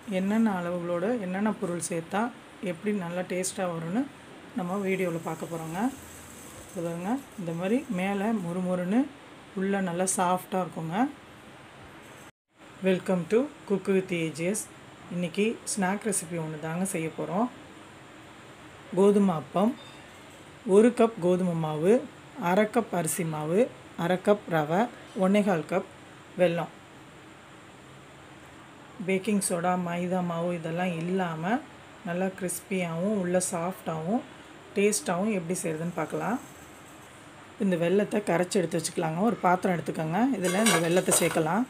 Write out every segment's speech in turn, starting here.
என்னென்ன அளவுகளோட என்னென்ன பொருள் சேர்த்தா எப்படி நல்லா டேஸ்ட்டாக வரும்னு நம்ம வீடியோவில் பார்க்க போகிறோங்க இது பாருங்க இந்த மாதிரி மேலே முறுமுறுன்னு உள்ளே நல்லா சாஃப்டாக இருக்குங்க welcome to cook with AGS இன்றைக்கி ஸ்நாக் ரெசிபி ஒன்று தாங்க செய்ய போகிறோம் கோதுமை அப்பம் ஒரு கப் கோதுமை மாவு அரை கப் அரிசி மாவு அரை கப் ரவை ஒன்றேகால் கப் வெல்லம் பேக்கிங் சோடா மைதா மாவு இதெல்லாம் இல்லாமல் நல்லா கிறிஸ்பியாகவும் உள்ள சாஃப்டாகவும் டேஸ்ட்டாகவும் எப்படி செய்கிறதுன்னு பார்க்கலாம் இந்த வெள்ளத்தை கரைச்சி எடுத்து வச்சுக்கலாங்க ஒரு பாத்திரம் எடுத்துக்கோங்க இதில் இந்த வெள்ளத்தை சேர்க்கலாம்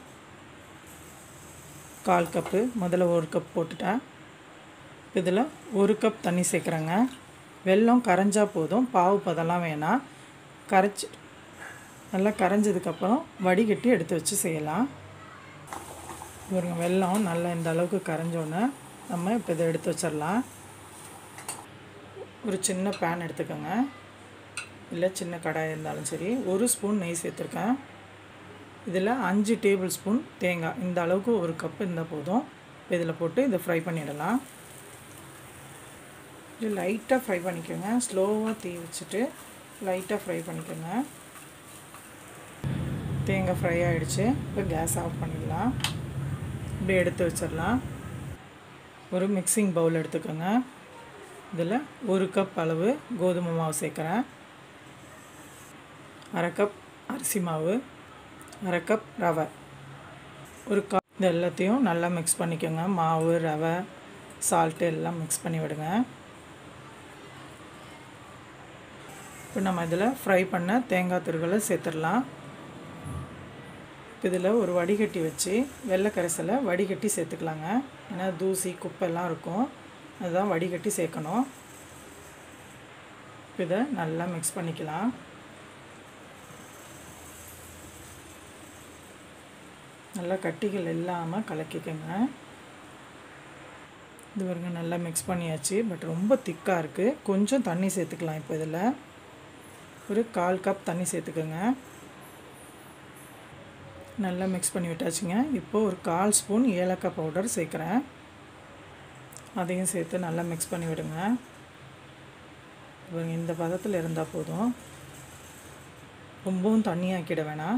கால் கப்பு முதல்ல ஒரு கப் போட்டுட்டேன் இதில் ஒரு கப் தண்ணி சேர்க்குறேங்க வெல்லம் கரைஞ்சா போதும் பாவு பதெல்லாம் வேணாம் கரைச்சி நல்லா கரைஞ்சதுக்கப்புறம் வடிகட்டி எடுத்து வச்சு செய்யலாம் ஒரு வெல்லம் நல்லா இந்த அளவுக்கு கரைஞ்சோன்னே நம்ம இப்போ இதை எடுத்து வச்சிடலாம் ஒரு சின்ன பேன் எடுத்துக்கோங்க இல்லை சின்ன கடாய் இருந்தாலும் சரி ஒரு ஸ்பூன் நெய் சேர்த்துருக்கேன் இதில் அஞ்சு டேபிள் ஸ்பூன் தேங்காய் இந்த அளவுக்கு ஒரு கப் இருந்தால் போதும் இதில் போட்டு இதை ஃப்ரை பண்ணிடலாம் இது லைட்டாக ஃப்ரை பண்ணிக்கோங்க ஸ்லோவாக தீ வச்சுட்டு லைட்டாக ஃப்ரை பண்ணிக்கோங்க தேங்காய் ஃப்ரை ஆகிடுச்சு இப்போ கேஸ் ஆஃப் பண்ணிடலாம் இப்படி எடுத்து வச்சிடலாம் ஒரு மிக்சிங் பவுல் எடுத்துக்கோங்க இதில் ஒரு கப் அளவு கோதுமை மாவு சேர்க்குறேன் அரை கப் அரிசி மாவு அரை கப் ரவை ஒரு கப் இது எல்லாத்தையும் நல்லா மிக்ஸ் பண்ணிக்கோங்க மாவு ரவை சால்ட்டு எல்லாம் மிக்ஸ் பண்ணி விடுங்க இப்போ நம்ம இதில் ஃப்ரை பண்ண தேங்காய் துருகளை சேர்த்துடலாம் இதில் ஒரு வடிகட்டி வச்சு வெள்ளை கரைசலை வடிகட்டி சேர்த்துக்கலாங்க ஏன்னா தூசி குப்பைலாம் இருக்கும் அதுதான் வடிகட்டி சேர்க்கணும் இதை நல்லா மிக்ஸ் பண்ணிக்கலாம் நல்லா கட்டிகள் இல்லாமல் கலக்கிக்கோங்க இது பாருங்க நல்லா மிக்ஸ் பண்ணியாச்சு பட் ரொம்ப திக்காக இருக்குது கொஞ்சம் தண்ணி சேர்த்துக்கலாம் இப்போ இதில் ஒரு கால் கப் தண்ணி சேர்த்துக்கோங்க நல்லா மிக்ஸ் பண்ணி விட்டாச்சுங்க இப்போது ஒரு கால் ஸ்பூன் ஏலக்காய் பவுடர் சேர்க்குறேன் அதையும் சேர்த்து நல்லா மிக்ஸ் பண்ணி விடுங்க பாருங்க இந்த பதத்தில் இருந்தால் போதும் ரொம்பவும் தண்ணியாக்கிட வேணாம்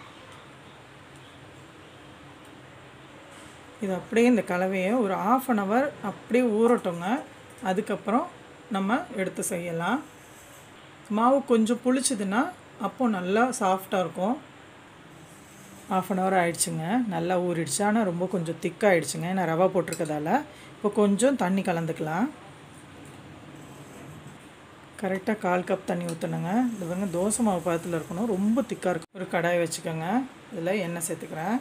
இது அப்படியே இந்த கலவையை ஒரு ஆஃப் அன் ஹவர் அப்படியே ஊறட்டோங்க அதுக்கப்புறம் நம்ம எடுத்து செய்யலாம் மாவு கொஞ்சம் புளிச்சதுன்னா அப்போது நல்லா சாஃப்டாக இருக்கும் ஆஃப் அன் ஹவர் ஆயிடுச்சுங்க நல்லா ஊறிடுச்சு ஆனால் ரொம்ப கொஞ்சம் திக்காகிடுச்சுங்க நான் ரவா போட்டிருக்கதால இப்போ கொஞ்சம் தண்ணி கலந்துக்கலாம் கரெக்டாக கால் கப் தண்ணி ஊற்றணுங்க இது வந்து தோசை மாவு பதத்தில் இருக்கணும் ரொம்ப திக்காக இருக்கும் ஒரு கடாய் வச்சுக்கோங்க இதில் எண்ணெய் சேர்த்துக்கிறேன்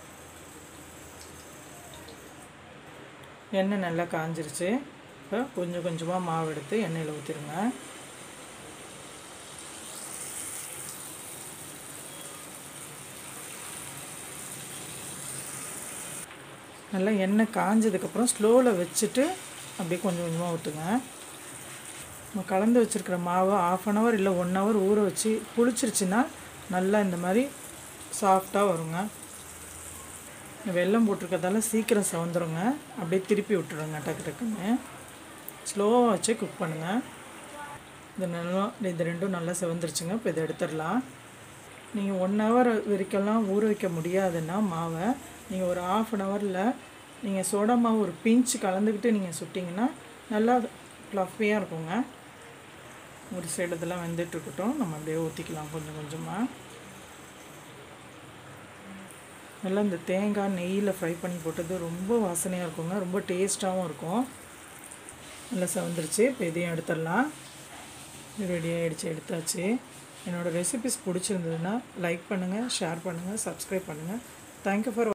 எண்ணெய் நல்லா காஞ்சிருச்சு இப்போ கொஞ்சம் கொஞ்சமாக மாவு எடுத்து எண்ணெயில் ஊற்றிடுங்க நல்லா எண்ணெய் காஞ்சதுக்கப்புறம் ஸ்லோவில் வச்சுட்டு அப்படியே கொஞ்சம் கொஞ்சமாக ஊற்றுங்க நம்ம கலந்து வச்சுருக்கிற மாவு ஆஃப் அன் ஹவர் இல்லை ஒன் ஹவர் ஊற வச்சு புளிச்சிருச்சுன்னா நல்லா இந்த மாதிரி சாஃப்டாக வருங்க வெல்லம் போட்டிருக்கறதால சீக்கிரம் செவந்துருங்க அப்படியே திருப்பி விட்டுருங்க டக்கு டக்குன்னு ஸ்லோவாக வச்சு குக் பண்ணுங்கள் இது நல்லா இது ரெண்டும் நல்லா செவந்துருச்சுங்க இப்போ இதை எடுத்துடலாம் நீங்கள் ஒன் ஹவர் வரைக்கும்லாம் ஊற வைக்க முடியாதுன்னா மாவை நீங்கள் ஒரு ஆஃப் அன் ஹவரில் நீங்கள் சோடா மாவு ஒரு பிஞ்சு கலந்துக்கிட்டு நீங்கள் சுட்டிங்கன்னா நல்லா ஃப்ளஃபியாக இருக்குங்க ஒரு சைடு இதெல்லாம் வெந்துட்டுருக்கட்டும் நம்ம அப்படியே ஊற்றிக்கலாம் கொஞ்சம் கொஞ்சமாக நல்லா இந்த தேங்காய் நெய்யில் ஃப்ரை பண்ணி போட்டது ரொம்ப வாசனையாக இருக்குங்க ரொம்ப டேஸ்ட்டாகவும் இருக்கும் நல்லா செவந்துருச்சு இப்போ இதையும் எடுத்துடலாம் ரெடி ஆகிடுச்சு எடுத்தாச்சு என்னோடய ரெசிபிஸ் பிடிச்சிருந்ததுன்னா லைக் பண்ணுங்கள் ஷேர் பண்ணுங்கள் சப்ஸ்கிரைப் பண்ணுங்கள் தேங்க்யூ ஃபார்